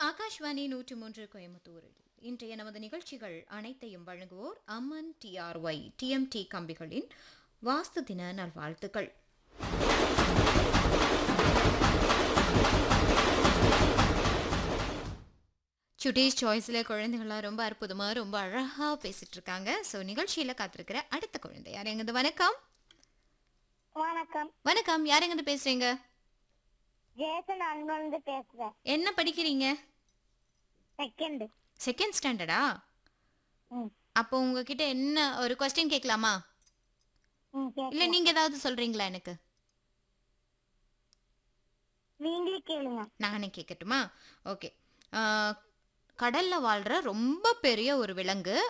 ஆகாஷ்வாணி நூற்று மூன்று கோயம்புத்தூரில் இன்றைய நமது நிகழ்ச்சிகள் அனைத்தையும் வழங்குவோர் அம்மன் டிஆர்ஒய் டிஎம்டி கம்பிகளின் வாஸ்து தின நல்வாழ்த்துக்கள் சுட்டீஸ் சாய்ஸில் குழந்தைகள்லாம் ரொம்ப அற்புதமாக ரொம்ப அழகாக பேசிட்டு இருக்காங்க ஸோ நிகழ்ச்சியில் காத்திருக்கிற அடுத்த குழந்தை யார் எங்கது வணக்கம் வணக்கம் வணக்கம் யார் எங்கது பேசுறீங்க ஜேசன் அன்பு பேசுறேன் என்ன படிக்கிறீங்க செகண்ட் செகண்ட் ஸ்டாண்டர்டா ம் அப்போ உங்ககிட்ட என்ன ஒரு கொஸ்டின் கேட்கலாமா ம் இல்ல கேட்கலாம். நீங்க ஏதாவது சொல்றீங்களா எனக்கு நீங்களே கேளுங்க நானே கேட்கட்டுமா ஓகே கடல்ல வாழ்ற ரொம்ப பெரிய ஒரு விலங்கு